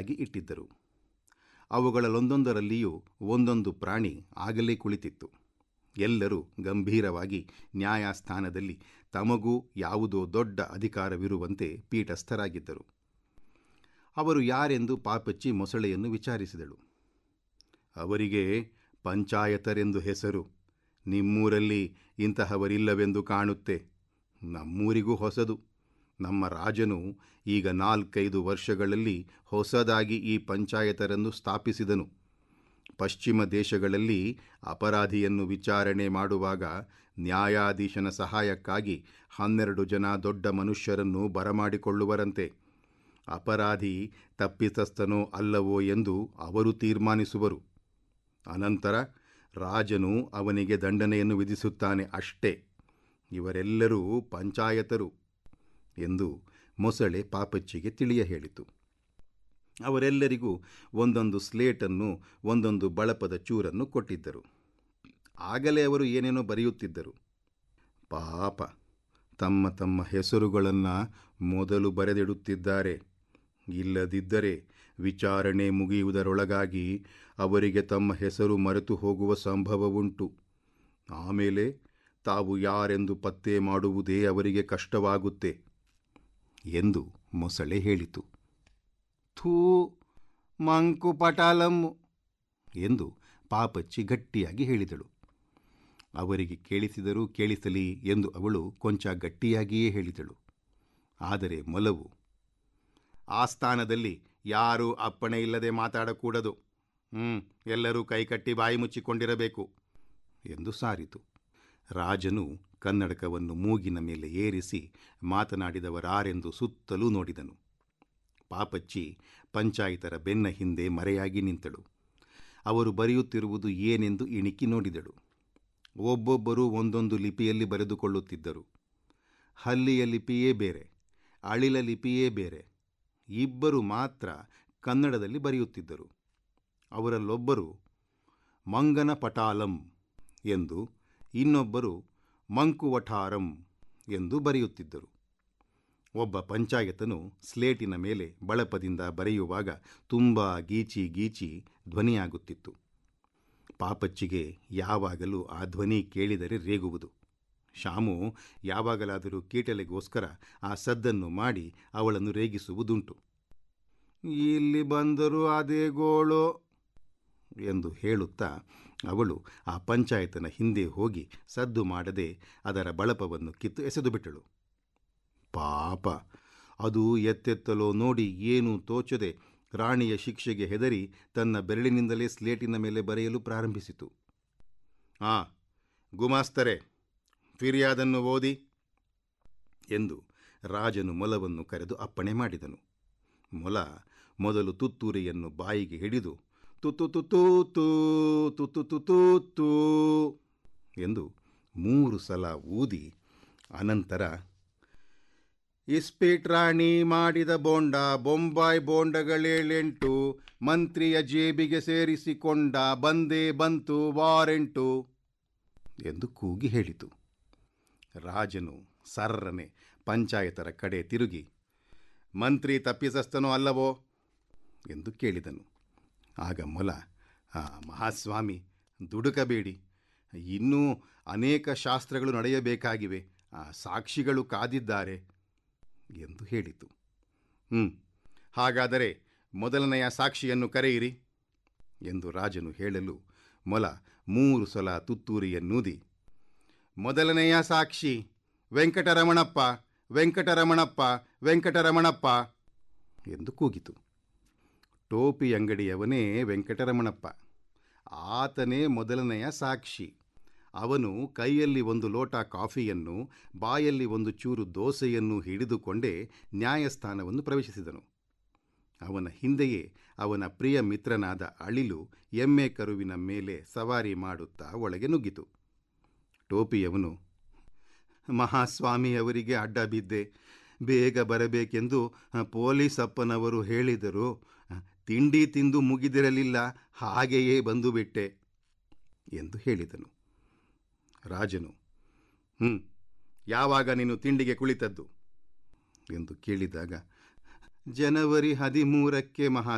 ಸಾಲಾಗಿ ಇಟ್ಟಿದ್ದರು ಅವುಗಳಲ್ಲೊಂದೊಂದರಲ್ಲಿಯೂ ಒಂದೊಂದು ಪ್ರಾಣಿ ಆಗಲೇ ಕುಳಿತಿತ್ತು ಎಲ್ಲರೂ ಗಂಭೀರವಾಗಿ ನ್ಯಾಯಸ್ಥಾನದಲ್ಲಿ ತಮಗೂ ಯಾವುದೋ ದೊಡ್ಡ ಅಧಿಕಾರವಿರುವಂತೆ ಪೀಠಸ್ಥರಾಗಿದ್ದರು ಅವರು ಯಾರೆಂದು ಪಾಪಚ್ಚಿ ಮೊಸಳೆಯನ್ನು ವಿಚಾರಿಸಿದಳು ಅವರಿಗೆ ಪಂಚಾಯತರೆಂದು ಹೆಸರು ನಿಮ್ಮೂರಲ್ಲಿ ಇಂತಹವರಿಲ್ಲವೆಂದು ಕಾಣುತ್ತೆ ನಮ್ಮೂರಿಗೂ ಹೊಸದು ನಮ್ಮ ರಾಜನು ಈಗ ನಾಲ್ಕೈದು ವರ್ಷಗಳಲ್ಲಿ ಹೊಸದಾಗಿ ಈ ಪಂಚಾಯತರನ್ನು ಸ್ಥಾಪಿಸಿದನು ಪಶ್ಚಿಮ ದೇಶಗಳಲ್ಲಿ ಅಪರಾಧಿಯನ್ನು ವಿಚಾರಣೆ ಮಾಡುವಾಗ ನ್ಯಾಯಾಧೀಶನ ಸಹಾಯಕ್ಕಾಗಿ ಹನ್ನೆರಡು ಜನ ದೊಡ್ಡ ಮನುಷ್ಯರನ್ನು ಬರಮಾಡಿಕೊಳ್ಳುವರಂತೆ ಅಪರಾಧಿ ತಪ್ಪಿತಸ್ಥನೋ ಅಲ್ಲವೋ ಎಂದು ಅವರು ತೀರ್ಮಾನಿಸುವರು ಅನಂತರ ರಾಜನು ಅವನಿಗೆ ದಂಡನೆಯನ್ನು ವಿಧಿಸುತ್ತಾನೆ ಅಷ್ಟೇ ಇವರೆಲ್ಲರೂ ಪಂಚಾಯತರು ಎಂದು ಮೊಸಳೆ ಪಾಪಚ್ಚಿಗೆ ತಿಳಿಯ ಹೇಳಿತು ಅವರೆಲ್ಲರಿಗೂ ಒಂದೊಂದು ಸ್ಲೇಟನ್ನು ಒಂದೊಂದು ಬಳಪದ ಚೂರನ್ನು ಕೊಟ್ಟಿದ್ದರು ಆಗಲೇ ಅವರು ಏನೇನೋ ಬರೆಯುತ್ತಿದ್ದರು ಪಾಪ ತಮ್ಮ ತಮ್ಮ ಹೆಸರುಗಳನ್ನು ಮೊದಲು ಬರೆದಿಡುತ್ತಿದ್ದಾರೆ ಇಲ್ಲದಿದ್ದರೆ ವಿಚಾರಣೆ ಮುಗಿಯುವುದರೊಳಗಾಗಿ ಅವರಿಗೆ ತಮ್ಮ ಹೆಸರು ಮರೆತು ಹೋಗುವ ಸಂಭವವುಂಟು ಆಮೇಲೆ ತಾವು ಯಾರೆಂದು ಪತ್ತೆ ಮಾಡುವುದೇ ಅವರಿಗೆ ಕಷ್ಟವಾಗುತ್ತೆ ಎಂದು ಮೊಸಳೆ ಹೇಳಿತು ಥೂ ಮಂಕು ಪಟಾಲಮ್ಮು ಎಂದು ಪಾಪಚ್ಚಿ ಗಟ್ಟಿಯಾಗಿ ಹೇಳಿದಳು ಅವರಿಗೆ ಕೇಳಿಸಿದರೂ ಕೇಳಿಸಲಿ ಎಂದು ಅವಳು ಕೊಂಚ ಗಟ್ಟಿಯಾಗಿಯೇ ಹೇಳಿದಳು ಆದರೆ ಮೊಲವು ಆಸ್ಥಾನದಲ್ಲಿ ಯಾರೂ ಅಪ್ಪಣೆ ಇಲ್ಲದೆ ಮಾತಾಡಕೂಡದು ಹ್ಞೂ ಎಲ್ಲರೂ ಕೈಕಟ್ಟಿ ಬಾಯಿ ಮುಚ್ಚಿಕೊಂಡಿರಬೇಕು ಎಂದು ಸಾರಿತು ರಾಜನು ಕನ್ನಡಕವನ್ನು ಮೂಗಿನ ಮೇಲೆ ಏರಿಸಿ ಮಾತನಾಡಿದವರಾರೆಂದು ಸುತ್ತಲೂ ನೋಡಿದನು ಪಾಪಚ್ಚಿ ಪಂಚಾಯಿತರ ಬೆನ್ನ ಹಿಂದೆ ಮರೆಯಾಗಿ ನಿಂತಳು ಅವರು ಬರೆಯುತ್ತಿರುವುದು ಏನೆಂದು ಇಣಿಕಿ ನೋಡಿದಳು ಒಬ್ಬೊಬ್ಬರು ಒಂದೊಂದು ಲಿಪಿಯಲ್ಲಿ ಬರೆದುಕೊಳ್ಳುತ್ತಿದ್ದರು ಹಲ್ಲಿಯ ಲಿಪಿಯೇ ಬೇರೆ ಅಳಿಲ ಲಿಪಿಯೇ ಬೇರೆ ಇಬ್ಬರು ಮಾತ್ರ ಕನ್ನಡದಲ್ಲಿ ಬರೆಯುತ್ತಿದ್ದರು ಅವರಲ್ಲೊಬ್ಬರು ಮಂಗನ ಪಟಾಲಂ ಎಂದು ಇನ್ನೊಬ್ಬರು ಮಂಕುವಠಾರಂ ಎಂದು ಬರೆಯುತ್ತಿದ್ದರು ಒಬ್ಬ ಪಂಚಾಯತನು ಸ್ಲೇಟಿನ ಮೇಲೆ ಬಳಪದಿಂದ ಬರೆಯುವಾಗ ತುಂಬ ಗೀಚಿ ಗೀಚಿ ಧ್ವನಿಯಾಗುತ್ತಿತ್ತು ಪಾಪಚ್ಚಿಗೆ ಯಾವಾಗಲೂ ಆ ಧ್ವನಿ ಕೇಳಿದರೆ ರೇಗುವುದು ಶಾಮು ಯಾವಾಗಲಾದರೂ ಕೀಟಲೆಗೋಸ್ಕರ ಆ ಸದ್ದನ್ನು ಮಾಡಿ ಅವಳನ್ನು ರೇಗಿಸುವುದುಂಟು ಇಲ್ಲಿ ಬಂದರೂ ಅದೇ ಗೋಳು ಎಂದು ಹೇಳುತ್ತಾ ಅವಳು ಆ ಪಂಚಾಯತನ ಹಿಂದೆ ಹೋಗಿ ಸದ್ದು ಮಾಡದೆ ಅದರ ಬಳಪವನ್ನು ಕಿತ್ತು ಎಸೆದು ಬಿಟ್ಟಳು ಪಾಪ ಅದು ಎತ್ತೆತ್ತಲೋ ನೋಡಿ ಏನೂ ತೋಚದೆ ರಾಣಿಯ ಶಿಕ್ಷೆಗೆ ಹೆದರಿ ತನ್ನ ಬೆರಳಿನಿಂದಲೇ ಸ್ಲೇಟಿನ ಮೇಲೆ ಬರೆಯಲು ಪ್ರಾರಂಭಿಸಿತು ಆ ಗುಮಾಸ್ತರೆ ಫಿರ್ಯಾದನ್ನು ಓದಿ ಎಂದು ರಾಜನು ಮೊಲವನ್ನು ಕರೆದು ಅಪ್ಪಣೆ ಮಾಡಿದನು ಮೊಲ ಮೊದಲು ತುತ್ತೂರಿಯನ್ನು ಬಾಯಿಗೆ ಹಿಡಿದು ತುತ್ತು ತುತ್ತೂತು ತುತ್ತು ತುತ್ತೂತು ಎಂದು ಮೂರು ಸಲ ಊದಿ ಅನಂತರ ಇಸ್ಪೀಟ್ ರಾಣಿ ಮಾಡಿದ ಬೋಂಡ ಬೊಂಬಾಯಿ ಬೋಂಡಗಳೇಳೆಂಟು ಮಂತ್ರಿಯ ಜೇಬಿಗೆ ಸೇರಿಸಿಕೊಂಡ ಬಂದೇ ಬಂತು ವಾರೆಂಟು ಎಂದು ಕೂಗಿ ಹೇಳಿತು ರಾಜನು ಸರ್ರನೆ ಪಂಚಾಯತರ ಕಡೆ ತಿರುಗಿ ಮಂತ್ರಿ ತಪ್ಪಿಸಸ್ತನೋ ಅಲ್ಲವೋ ಎಂದು ಕೇಳಿದನು ಆಗ ಮೊಲ "ಆ, ಮಹಾಸ್ವಾಮಿ ದುಡುಕಬೇಡಿ ಇನ್ನೂ ಅನೇಕ ಶಾಸ್ತ್ರಗಳು ನಡೆಯಬೇಕಾಗಿವೆ ಆ, ಸಾಕ್ಷಿಗಳು ಕಾದಿದ್ದಾರೆ ಎಂದು ಹೇಳಿತು ಹ್ಞೂ ಹಾಗಾದರೆ ಮೊದಲನೆಯ ಸಾಕ್ಷಿಯನ್ನು ಕರೆಯಿರಿ ಎಂದು ರಾಜನು ಹೇಳಲು ಮೊಲ ಮೂರು ಸಲ ತುತ್ತೂರಿಯನ್ನೂದಿ ಮೊದಲನೆಯ ಸಾಕ್ಷಿ ವೆಂಕಟರಮಣಪ್ಪ ವೆಂಕಟರಮಣಪ್ಪ ವೆಂಕಟರಮಣಪ್ಪ ಎಂದು ಕೂಗಿತು ಟೋಪಿ ಅಂಗಡಿಯವನೇ ವೆಂಕಟರಮಣಪ್ಪ ಆತನೇ ಮೊದಲನೆಯ ಸಾಕ್ಷಿ ಅವನು ಕೈಯಲ್ಲಿ ಒಂದು ಲೋಟ ಕಾಫಿಯನ್ನು ಬಾಯಲ್ಲಿ ಒಂದು ಚೂರು ದೋಸೆಯನ್ನು ಹಿಡಿದುಕೊಂಡೇ ನ್ಯಾಯಸ್ಥಾನವನ್ನು ಪ್ರವೇಶಿಸಿದನು ಅವನ ಹಿಂದೆಯೇ ಅವನ ಪ್ರಿಯ ಮಿತ್ರನಾದ ಅಳಿಲು ಎಮ್ಮೆ ಕರುವಿನ ಮೇಲೆ ಸವಾರಿ ಮಾಡುತ್ತಾ ಒಳಗೆ ನುಗ್ಗಿತು ಟೋಪಿಯವನು ಮಹಾಸ್ವಾಮಿಯವರಿಗೆ ಅಡ್ಡ ಬಿದ್ದೆ ಬೇಗ ಬರಬೇಕೆಂದು ಪೊಲೀಸ್ ಅಪ್ಪನವರು ಹೇಳಿದರು ತಿಂಡಿ ತಿಂದು ಮುಗಿದಿರಲಿಲ್ಲ ಹಾಗೆಯೇ ಬಂದುಬಿಟ್ಟೆ ಎಂದು ಹೇಳಿದನು ರಾಜನು ಹ್ಞೂ ಯಾವಾಗ ನೀನು ತಿಂಡಿಗೆ ಕುಳಿತದ್ದು ಎಂದು ಕೇಳಿದಾಗ ಜನವರಿ ಹದಿಮೂರಕ್ಕೆ ಮಹಾ